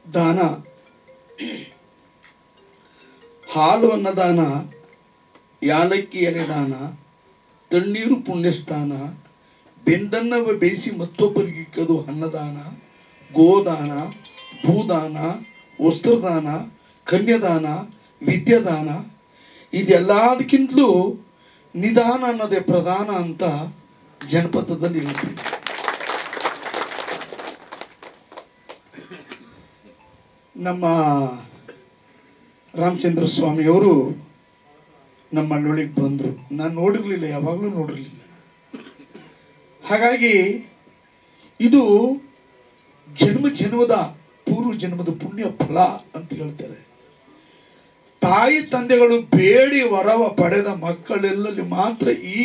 ದಾನ ಹಾಲು ಅನ್ನದಾನ ಯಾಲಕ್ಕಿ ಎಲೆ ದಾನ ತಣ್ಣೀರು ಪುಣ್ಯಸ್ಥಾನ ಬೆಂದನ್ನವ ಬೇಯಿಸಿ ಮತ್ತೊಬ್ಬರಿಗಿಕ್ಕದು ಅನ್ನದಾನ ಗೋದಾನ ಭೂದಾನ ವಸ್ತ್ರದಾನ ಕನ್ಯಾದಾನ ವಿದ್ಯಾದಾನ ಇದೆಲ್ಲದಕ್ಕಿಂತಲೂ ನಿಧಾನ ಅನ್ನೋದೇ ಪ್ರಧಾನ ಅಂತ ಜನಪದದಲ್ಲಿ ಹೇಳ್ತೀವಿ ನಮ್ಮ ರಾಮಚಂದ್ರ ಸ್ವಾಮಿಯವರು ನಮ್ಮ ಹಳ್ಳಿಗೆ ಬಂದರು ನಾನು ನೋಡಿರಲಿಲ್ಲ ಯಾವಾಗಲೂ ನೋಡಿರಲಿಲ್ಲ ಹಾಗಾಗಿ ಇದು ಜನ್ಮ ಜನ್ಮದ ಪೂರ್ವ ಜನ್ಮದ ಪುಣ್ಯ ಫಲ ಅಂತ ಹೇಳ್ತಾರೆ ತಾಯಿ ತಂದೆಗಳು ಬೇಡಿ ವರವ ಪಡೆದ ಮಕ್ಕಳೆಲ್ಲಲ್ಲಿ ಮಾತ್ರ ಈ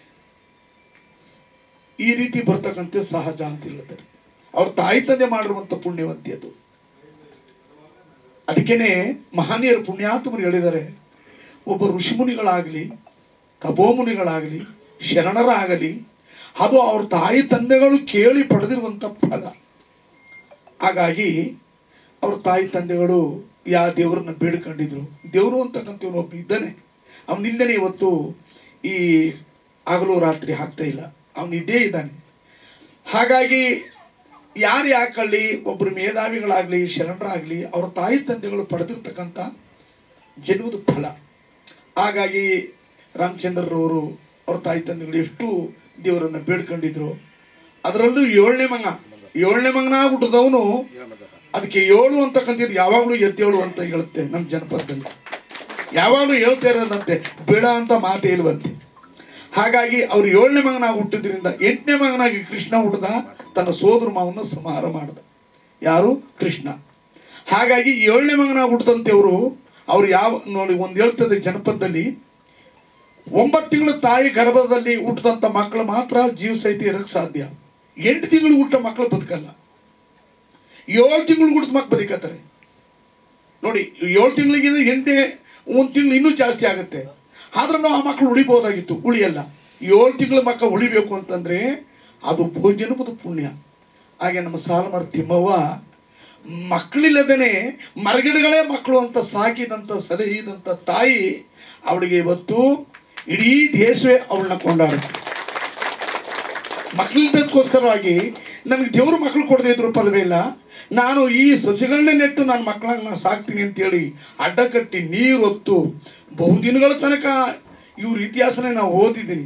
ಈ ರೀತಿ ಬರ್ತಕ್ಕಂಥ ಸಹಜ ಅಂತ ಹೇಳ್ತಾರೆ ಅವ್ರ ತಾಯಿ ತಂದೆ ಮಾಡಿರುವಂತ ಪುಣ್ಯವಂತಿ ಅದು ಅದಕ್ಕೇನೆ ಮಹನೀಯರು ಪುಣ್ಯಾತ್ಮರು ಹೇಳಿದ್ದಾರೆ ಒಬ್ಬ ಋಷಿಮುನಿಗಳಾಗಲಿ ತಪೋಮುನಿಗಳಾಗಲಿ ಶರಣರಾಗಲಿ ಅದು ಅವ್ರ ತಾಯಿ ತಂದೆಗಳು ಕೇಳಿ ಪಡೆದಿರುವಂಥ ಫಲ ಹಾಗಾಗಿ ಅವ್ರ ತಾಯಿ ತಂದೆಗಳು ಯಾ ದೇವರನ್ನ ಬೇಡ್ಕೊಂಡಿದ್ರು ದೇವರು ಅಂತಕ್ಕಂಥವ್ನು ಒಬ್ಬ ಇದ್ದಾನೆ ಅವನಿಂದನೇ ಇವತ್ತು ಈ ಹಗಲು ರಾತ್ರಿ ಆಗ್ತಾ ಇಲ್ಲ ಅವನು ಇದ್ದೇ ಇದ್ದಾನೆ ಹಾಗಾಗಿ ಯಾರು ಯಾಕಲ್ಲಿ ಒಬ್ಬರು ಮೇಧಾವಿಗಳಾಗಲಿ ಶರಣರಾಗಲಿ ಅವ್ರ ತಾಯಿ ತಂದೆಗಳು ಪಡೆದಿರ್ತಕ್ಕಂಥ ಜನ್ಮದ ಫಲ ಹಾಗಾಗಿ ರಾಮಚಂದ್ರರವರು ಅವ್ರ ತಾಯಿ ತಂದೆಗಳು ಎಷ್ಟು ದೇವರನ್ನ ಬೇಡ್ಕೊಂಡಿದ್ರು ಅದರಲ್ಲೂ ಏಳನೇ ಮಗ ಏಳನೇ ಮಗನ ಹುಟ್ಟಿದವನು ಅದಕ್ಕೆ ಏಳು ಅಂತಕ್ಕಂಥದ್ದು ಯಾವಾಗಲೂ ಎದ್ದೇಳು ಅಂತ ಹೇಳುತ್ತೆ ನಮ್ಮ ಜನಪದದಲ್ಲಿ ಯಾವಾಗಲೂ ಹೇಳ್ತಾ ಇರೋದಂತೆ ಬೇಡ ಅಂತ ಮಾತೇ ಇಲ್ವಂತೆ ಹಾಗಾಗಿ ಅವ್ರು ಏಳನೇ ಮಗನಾಗಿ ಹುಟ್ಟಿದ್ರಿಂದ ಎಂಟನೇ ಮಗನಾಗಿ ಕೃಷ್ಣ ಹುಟ್ಟಿದ ತನ್ನ ಸೋದರ ಮಾವನ್ನ ಸಂಹಾರ ಮಾಡಿದ ಯಾರು ಕೃಷ್ಣ ಹಾಗಾಗಿ ಏಳನೇ ಮಗನಾಗಿ ಹುಟ್ಟಿದಂತೆ ಅವರು ಅವ್ರು ಯಾವ ನೋಡಿ ಒಂದು ಹೇಳ್ತದೆ ಜನಪದದಲ್ಲಿ ಒಂಬತ್ತು ತಿಂಗಳು ತಾಯಿ ಗರ್ಭದಲ್ಲಿ ಹುಟ್ಟಿದಂಥ ಮಕ್ಕಳು ಮಾತ್ರ ಜೀವ ಸಹಿತ ಇರಕ್ಕೆ ಸಾಧ್ಯ ಎಂಟು ತಿಂಗಳು ಹುಟ್ಟ ಮಕ್ಕಳು ಬದುಕಲ್ಲ ಏಳು ತಿಂಗಳು ಹುಟ್ಟಿದ ಮಕ್ಕಳು ಬದುಕತ್ತಾರೆ ನೋಡಿ ಏಳು ತಿಂಗಳಿಗಿಂತ ಎಂಟನೇ ಒಂದು ತಿಂಗಳು ಇನ್ನೂ ಜಾಸ್ತಿ ಆಗುತ್ತೆ ಆದ್ರೆ ನಾವು ಆ ಮಕ್ಕಳು ಉಳಿಬೋದಾಗಿತ್ತು ಉಳಿಯಲ್ಲ ಏಳು ತಿಂಗಳ ಮಕ್ಕಳು ಉಳಿಬೇಕು ಅಂತಂದ್ರೆ ಅದು ಭೋಜನಪದ ಪುಣ್ಯ ಹಾಗೆ ನಮ್ಮ ಸಾಲಮರ ತಿಮ್ಮವ್ವ ಮಕ್ಕಳಿಲ್ಲದೇನೆ ಮರಗಿಡಗಳೇ ಮಕ್ಕಳು ಅಂತ ಸಾಕಿದಂಥ ಸಲಹಿದಂಥ ತಾಯಿ ಅವಳಿಗೆ ಇವತ್ತು ಇಡೀ ದೇಶವೇ ಅವಳನ್ನ ಕೊಂಡಾಡುತ್ತೆ ಮಕ್ಕಳಿದ್ದಕ್ಕೋಸ್ಕರವಾಗಿ ನನಗೆ ದೇವರು ಮಕ್ಕಳು ಕೊಡದೇ ಇದ್ರು ಪದವೇ ಇಲ್ಲ ನಾನು ಈ ಸಸಿಗಳನ್ನೇ ನೆಟ್ಟು ನನ್ನ ಮಕ್ಕಳನ್ನ ನಾನು ಸಾಕ್ತೀನಿ ಅಂತೇಳಿ ಅಡ್ಡ ಕಟ್ಟಿ ನೀರು ಹೊತ್ತು ಬಹುದಿನಗಳ ತನಕ ಇವ್ರ ಇತಿಹಾಸನೇ ನಾವು ಓದಿದ್ದೀನಿ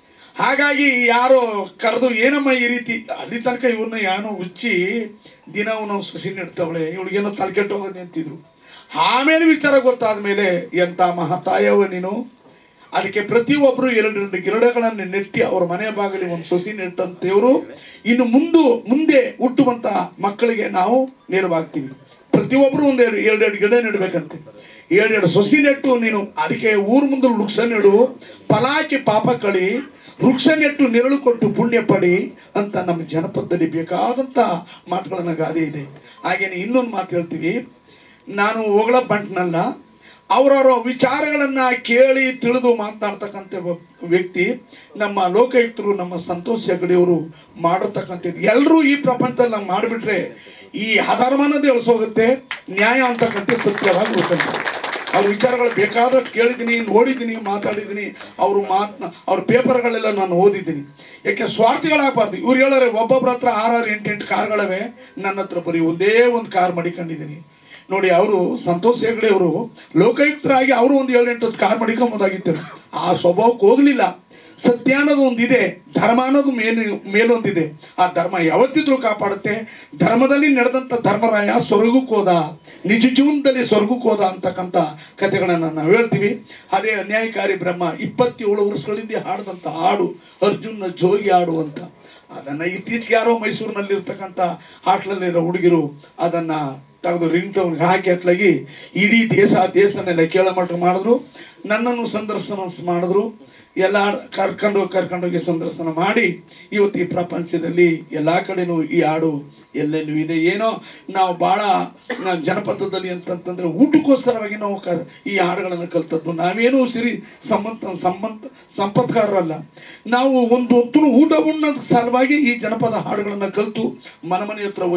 ಹಾಗಾಗಿ ಯಾರೋ ಕರೆದು ಏನಮ್ಮ ಈ ರೀತಿ ಅಲ್ಲಿ ತನಕ ಇವ್ರನ್ನ ಏನೋ ಹುಚ್ಚಿ ದಿನ ನಾವು ಸಸಿ ನೆಡ್ತವಳೆ ಇವಳಿಗೇನೋ ತಲೆ ಕೆಟ್ಟು ಹೋಗೋದು ಅಂತಿದ್ರು ಆಮೇಲೆ ವಿಚಾರ ಗೊತ್ತಾದ ಮೇಲೆ ಎಂಥ ಮಹಾತಾಯವ ನೀನು ಅದಕ್ಕೆ ಪ್ರತಿಯೊಬ್ಬರು ಎರಡೆರಡು ಗಿಡಗಳನ್ನು ನೆಟ್ಟಿ ಅವರ ಮನೆ ಬಾಗಿಲಿ ಒಂದು ಸೊಸಿ ನೆಟ್ಟಂತೆಯವರು ಇನ್ನು ಮುಂದು ಮುಂದೆ ಹುಟ್ಟುವಂತ ಮಕ್ಕಳಿಗೆ ನಾವು ನೆರವಾಗ್ತೀವಿ ಪ್ರತಿಯೊಬ್ಬರು ಒಂದು ಎರಡು ಎರಡೆರಡು ಗಿಡ ನೆಡಬೇಕಂತೆ ಎರಡೆರಡು ಸೊಸಿ ನೆಟ್ಟು ನೀನು ಅದಕ್ಕೆ ಊರು ಮುಂದೆ ವೃಕ್ಷ ನೆಡು ಫಲಾಕಿ ಪಾಪ ಕಳಿ ವೃಕ್ಷ ನೆಟ್ಟು ನೆರಳು ಕೊಟ್ಟು ಪುಣ್ಯ ಪಡಿ ಅಂತ ನಮ್ಮ ಜನಪದದಲ್ಲಿ ಬೇಕಾದಂಥ ಮಾತುಗಳನ್ನ ಗಾದೆ ಇದೆ ಹಾಗೇನೆ ಇನ್ನೊಂದು ಮಾತು ಹೇಳ್ತೀವಿ ನಾನು ಹೊಗಳ ಬಂಟ್ನಲ್ಲ ಅವರವರ ವಿಚಾರಗಳನ್ನ ಕೇಳಿ ತಿಳಿದು ಮಾತನಾಡ್ತಕ್ಕಂಥ ಒಬ್ಬ ವ್ಯಕ್ತಿ ನಮ್ಮ ಲೋಕಾಯುಕ್ತರು ನಮ್ಮ ಸಂತೋಷ್ ಹೆಗಡೆಯವರು ಮಾಡಿರ್ತಕ್ಕಂಥದ್ದು ಎಲ್ಲರೂ ಈ ಪ್ರಪಂಚದಲ್ಲಿ ನಾವು ಮಾಡಿಬಿಟ್ರೆ ಈ ಅಧರ್ಮನದೇ ಎಳ್ಸೋಗುತ್ತೆ ನ್ಯಾಯ ಅಂತಕ್ಕಂಥ ಸತ್ಯವಾಗಿ ಉಳ್ಕೊಂತ ಅವ್ರ ವಿಚಾರಗಳು ಬೇಕಾದಷ್ಟು ಕೇಳಿದ್ದೀನಿ ನೋಡಿದ್ದೀನಿ ಮಾತಾಡಿದ್ದೀನಿ ಅವರು ಮಾತನ್ನ ಅವ್ರ ಪೇಪರ್ಗಳೆಲ್ಲ ನಾನು ಓದಿದ್ದೀನಿ ಯಾಕೆ ಸ್ವಾರ್ಥಿಗಳಾಗಬಾರ್ದು ಇವ್ರು ಹೇಳೋರೆ ಒಬ್ಬೊಬ್ಬರ ಹತ್ರ ಆರಾರು ಎಂಟು ಎಂಟು ಕಾರ್ಗಳವೆ ನನ್ನ ಹತ್ರ ಬರೀ ಒಂದೇ ಒಂದು ಕಾರ್ ಮಡಿಕೊಂಡಿದ್ದೀನಿ ನೋಡಿ ಅವರು ಸಂತೋಷ್ ಹೆಗಡೆ ಅವರು ಲೋಕಾಯುಕ್ತರಾಗಿ ಅವರು ಒಂದು ಏಳು ಎಂಟು ಹತ್ತು ಕಾರ್ ಮಡಿಕೊಂಬೋದಾಗಿತ್ತು ಆ ಸ್ವಭಾವಕ್ಕೆ ಹೋಗಲಿಲ್ಲ ಸತ್ಯ ಅನ್ನೋದು ಒಂದಿದೆ ಧರ್ಮ ಅನ್ನೋದು ಮೇಲ್ ಮೇಲೊಂದಿದೆ ಆ ಧರ್ಮ ಯಾವತ್ತಿದ್ರೂ ಕಾಪಾಡುತ್ತೆ ಧರ್ಮದಲ್ಲಿ ನಡೆದಂಥ ಧರ್ಮರಾಯ ಸ್ವರ್ಗಕ್ಕೆ ಹೋದ ನಿಜ ಜೀವನದಲ್ಲಿ ಸ್ವರ್ಗಕ್ಕೆ ಹೋದ ಅಂತಕ್ಕಂಥ ಕಥೆಗಳನ್ನು ನಾವು ಹೇಳ್ತೀವಿ ಅದೇ ಅನ್ಯಾಯಕಾರಿ ಬ್ರಹ್ಮ ಇಪ್ಪತ್ತೇಳು ವರ್ಷಗಳಿಂದ ಹಾಡಿದಂಥ ಹಾಡು ಅರ್ಜುನ ಜೋಗಿ ಹಾಡು ಅಂತ ಅದನ್ನು ಇತ್ತೀಚೆಗೆ ಯಾರೋ ಮೈಸೂರಿನಲ್ಲಿರ್ತಕ್ಕಂಥ ಹಾಸ್ಟೆಲಲ್ಲಿರೋ ಹುಡುಗಿರು ಅದನ್ನು ತೆಗೆದು ರಿಂಗ್ ಟೌನ್ಗೆ ಹಾಕಿ ಹತ್ಲಾಗಿ ಇಡೀ ದೇಶ ದೇಶನೆಲ್ಲ ಕೇಳಮಟ್ಟ ಮಾಡಿದ್ರು ನನ್ನನ್ನು ಸಂದರ್ಶನ ಮಾಡಿದ್ರು ಎಲ್ಲ ಕರ್ಕೊಂಡು ಕರ್ಕೊಂಡೋಗಿ ಸಂದರ್ಶನ ಮಾಡಿ ಇವತ್ತು ಈ ಪ್ರಪಂಚದಲ್ಲಿ ಎಲ್ಲ ಕಡೆನೂ ಈ ಹಾಡು ಎಲ್ಲೆಲ್ಲೂ ಇದೆ ಏನೋ ನಾವು ಭಾಳ ನಾವು ಜನಪದದಲ್ಲಿ ಅಂತಂತಂದ್ರೆ ಊಟಕ್ಕೋಸ್ಕರವಾಗಿ ನಾವು ಕ ಈ ಹಾಡುಗಳನ್ನು ಕಲ್ತದ್ದು ನಾವೇನು ಸಿರಿ ಸಂಬಂಧ ಸಂಬಂಧ ಸಂಪತ್ಕಾರರಲ್ಲ ನಾವು ಒಂದು ಹೊತ್ತು ಊಟ ಉಣ್ಣೋದ್ ಸಲುವಾಗಿ ಈ ಜನಪದ ಹಾಡುಗಳನ್ನು ಕಲಿತು ಮನೆ ಮನೆ ಹತ್ರ ಹೋಗಿ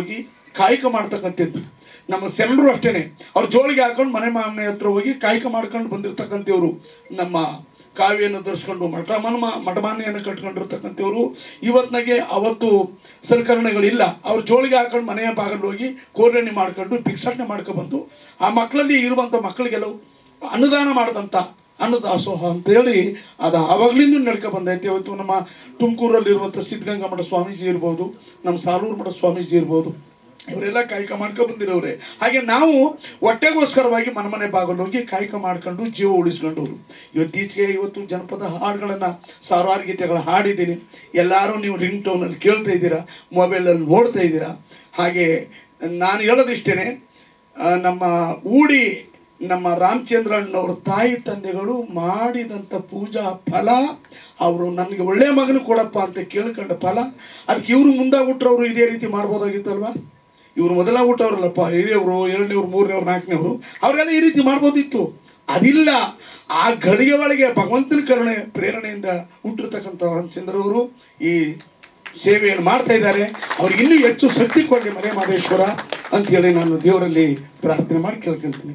ಕಾಯಕ ಮಾಡ್ತಕ್ಕಂಥದ್ದು ನಮ್ಮ ಶರಣರು ಅಷ್ಟೇನೆ ಅವ್ರ ಜೋಳಿಗೆ ಹಾಕೊಂಡು ಮನೆ ಮನೆ ಹತ್ರ ಹೋಗಿ ಕಾಯಕ ಮಾಡ್ಕೊಂಡು ಬಂದಿರತಕ್ಕಂಥವ್ರು ನಮ್ಮ ಕಾವಿಯನ್ನು ಧರಿಸ್ಕೊಂಡು ಮಠ ಮನ್ಮ ಮಠಮಾನ್ಯನ್ನು ಕಟ್ಕೊಂಡಿರ್ತಕ್ಕಂಥವ್ರು ಇವತ್ತಿನಾಗೆ ಅವತ್ತು ಸಲಕರಣೆಗಳಿಲ್ಲ ಅವ್ರ ಜೋಳಿಗೆ ಹಾಕೊಂಡು ಮನೆಯ ಬಾಗಿಲು ಹೋಗಿ ಕೋರಣೆ ಮಾಡ್ಕೊಂಡು ಭಿಕ್ಷಾಟನೆ ಮಾಡ್ಕೊಬಂದು ಆ ಮಕ್ಕಳಲ್ಲಿ ಇರುವಂಥ ಮಕ್ಕಳಿಗೆಲ್ಲ ಅನ್ನದಾನ ಮಾಡಿದಂಥ ಅನ್ನದಾಸೋಹ ಅಂತೇಳಿ ಅದು ಆವಾಗಲಿಂದ ನಡ್ಕೊ ಬಂದೈತೆ ಇವತ್ತು ನಮ್ಮ ತುಮಕೂರಲ್ಲಿರುವಂಥ ಸಿದ್ಧಗಂಗಾ ಮಠ ಸ್ವಾಮೀಜಿ ಇರ್ಬೋದು ನಮ್ಮ ಸಾಲೂರು ಮಠ ಸ್ವಾಮೀಜಿ ಇರ್ಬೋದು ಇವರೆಲ್ಲ ಕಾಯಕ ಮಾಡ್ಕೊ ಬಂದಿರೋರೆ ಹಾಗೆ ನಾವು ಹೊಟ್ಟೆಗೋಸ್ಕರವಾಗಿ ಮನೆ ಮನೆ ಬಾಗಿಲು ಹೋಗಿ ಕಾಯಕ ಮಾಡ್ಕೊಂಡು ಜೀವ ಉಳಿಸ್ಕೊಂಡವ್ರು ಇವತ್ತೀಚೆಗೆ ಇವತ್ತು ಜನಪದ ಹಾಡುಗಳನ್ನು ಸಾವಿರಾರು ಗೀತೆಗಳು ಹಾಡಿದ್ದೀನಿ ಎಲ್ಲರೂ ನೀವು ರಿಂಗ್ ಟೋನಲ್ಲಿ ಕೇಳ್ತಾ ಇದ್ದೀರಾ ಮೊಬೈಲಲ್ಲಿ ನೋಡ್ತಾ ಇದ್ದೀರಾ ಹಾಗೆ ನಾನು ಹೇಳೋದಿಷ್ಟೇನೆ ಆ, ನಮ್ಮ ಊಡಿ ನಮ್ಮ ರಾಮಚಂದ್ರಣ್ಣವ್ರ ತಾಯಿ ತಂದೆಗಳು ಮಾಡಿದಂಥ ಪೂಜಾ ಫಲ ಅವರು ನನಗೆ ಒಳ್ಳೆ ಮಗನು ಕೊಡಪ್ಪ ಅಂತ ಕೇಳ್ಕೊಂಡ ಫಲ ಅದಕ್ಕೆ ಇವರು ಮುಂದಾಗ್ಬಿಟ್ರವ್ರು ಇದೇ ರೀತಿ ಮಾಡ್ಬೋದಾಗಿತ್ತಲ್ವಾ ಇವ್ರು ಮೊದಲ ಹುಟ್ಟವ್ರಲ್ಲಪ್ಪ ಹಿರಿಯವರು ಎರಡನೇವ್ರು ಮೂರನೇವ್ರು ನಾಲ್ಕನೇವ್ರು ಅವ್ರೆಲ್ಲ ಈ ರೀತಿ ಮಾಡ್ಬೋದಿತ್ತು ಅದಿಲ್ಲ ಆ ಗಳಿಗೆ ಒಳಗೆ ಭಗವಂತನ ಕರುಣೆ ಪ್ರೇರಣೆಯಿಂದ ಹುಟ್ಟಿರ್ತಕ್ಕಂಥ ರಾಮಚಂದ್ರವರು ಈ ಸೇವೆಯನ್ನು ಮಾಡ್ತಾ ಇದ್ದಾರೆ ಅವ್ರಿಗೆ ಇನ್ನೂ ಹೆಚ್ಚು ಶಕ್ತಿ ಕೊಡಲಿ ಮನೆ ಮಾದೇಶ್ವರ ಅಂತೇಳಿ ನಾನು ದೇವರಲ್ಲಿ ಪ್ರಾರ್ಥನೆ ಮಾಡಿ ಕೇಳ್ಕೊಂತೀನಿ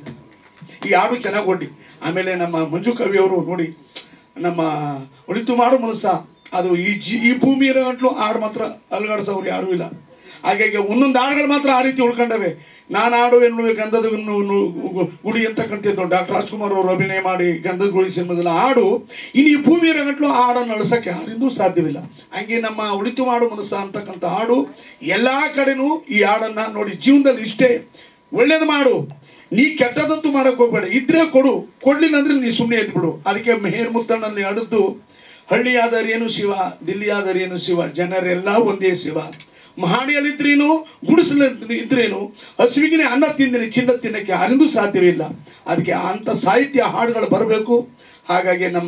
ಈ ಹಾಡು ಚೆನ್ನಾಗಿ ಕೊಡಿ ಆಮೇಲೆ ನಮ್ಮ ಮಂಜು ಕವಿಯವರು ನೋಡಿ ನಮ್ಮ ಒಳಿತು ಮಾಡು ಮನಸ್ಸ ಅದು ಈ ಜಿ ಈ ಭೂಮಿ ಇರೋ ಗಂಟ್ಲು ಹಾಡು ಮಾತ್ರ ಅಲ್ಗಾಡ್ಸೋರು ಯಾರೂ ಇಲ್ಲ ಹಾಗಾಗಿ ಒಂದೊಂದು ಹಾಡುಗಳು ಮಾತ್ರ ಆ ರೀತಿ ಉಳ್ಕೊಂಡವೆ ನಾನು ಹಾಡು ಎನ್ನುವ ಗಂಧದ ನು- ನು- ಗುಡಿ ಅಂತಕ್ಕಂಥದ್ದು ಡಾಕ್ಟರ್ ರಾಜ್ಕುಮಾರ್ ಅವರು ಅಭಿನಯ ಮಾಡಿ ಗಂಧದ ಗುಡಿ ಸಿನಿಮಾದಲ್ಲಿ ಹಾಡು ಇನ್ನು ಈ ಭೂಮಿ ಇರೋ ಗಂಟ್ಲು ಆ ಹಾಡನ್ನು ಅಳಿಸೋಕ್ಕೆ ಯಾರಿಂದೂ ಸಾಧ್ಯವಿಲ್ಲ ಹಂಗೆ ನಮ್ಮ ಉಳಿತು ಮಾಡು ಮನಸ್ಸ ಅಂತಕ್ಕಂಥ ಹಾಡು ಎಲ್ಲ ಕಡೆನೂ ಈ ಹಾಡನ್ನು ನೋಡಿ ಜೀವನದಲ್ಲಿ ಇಷ್ಟೇ ಒಳ್ಳೇದು ಮಾಡು ನೀ ಕೆಟ್ಟದಂತೂ ಮಾಡಕ್ ಹೋಗ್ಬೇಡ ಇದ್ರೆ ಕೊಡು ಕೊಡ್ಲಿಲ್ಲ ಅಂದ್ರೆ ನೀ ಸುಮ್ಮನೆ ಎದ್ಬಿಡು ಅದಕ್ಕೆ ಮೆಹೇರ್ ಮುತ್ತಣ್ಣಲ್ಲಿ ಅಡದ್ದು ಹಳ್ಳಿಯಾದರೇನು ಶಿವ ದಿಲ್ಲಿಯಾದರೇನು ಶಿವ ಜನರೆಲ್ಲ ಒಂದೇ ಶಿವ ಮಹಾಣಿಯಲ್ಲಿದ್ರೇನು ಗುಡಿಸಲು ಇದ್ರೇನು ಹಸುವಿಗೆ ಅನ್ನ ತಿಂದಿನಿ ಚಿನ್ನ ತಿನ್ನಕ್ಕೆ ಯಾರಿಂದೂ ಸಾಧ್ಯವಿಲ್ಲ ಅದಕ್ಕೆ ಅಂಥ ಸಾಹಿತ್ಯ ಹಾಡುಗಳು ಬರಬೇಕು ಹಾಗಾಗಿ ನಮ್ಮ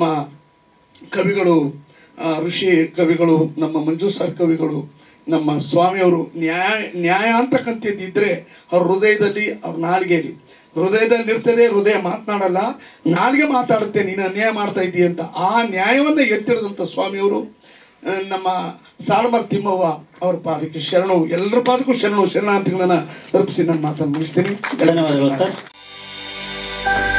ಕವಿಗಳು ಆ, ಋಷಿ ಕವಿಗಳು ನಮ್ಮ ಮಂಜು ಸರ್ ಕವಿಗಳು ನಮ್ಮ ಸ್ವಾಮಿಯವರು ನ್ಯಾಯ ನ್ಯಾಯ ಅಂತಕ್ಕಂಥದ್ದು ಇದ್ದರೆ ಅವ್ರ ಹೃದಯದಲ್ಲಿ ಅವ್ರ ನಾಲಿಗೆಯಲ್ಲಿ ಹೃದಯದಲ್ಲಿ ಇರ್ತದೆ ಹೃದಯ ಮಾತನಾಡಲ್ಲ ನಾಲಿಗೆ ಮಾತಾಡುತ್ತೆ ನೀನು ಅನ್ಯಾಯ ಮಾಡ್ತಾ ಇದ್ದೀಯ ಅಂತ ಆ ನ್ಯಾಯವನ್ನು ಎತ್ತಿಡಿದಂಥ ಸ್ವಾಮಿಯವರು ಆ, ನಮ್ಮ ಸಾಲಮರ್ ತಿಮ್ಮವ್ವ ಅವ್ರ ಪಾದಕ್ಕೆ ಶರಣು ಎಲ್ಲರ ಪಾದಕ್ಕೂ ಶರಣು ಶರಣಾರ್ಥಿಗಳನ್ನ ತಲುಪಿಸಿ ನಾನು ಮಾತನ್ನು ಮುಗಿಸ್ತೀನಿ ಧನ್ಯವಾದಗಳು ಸರ್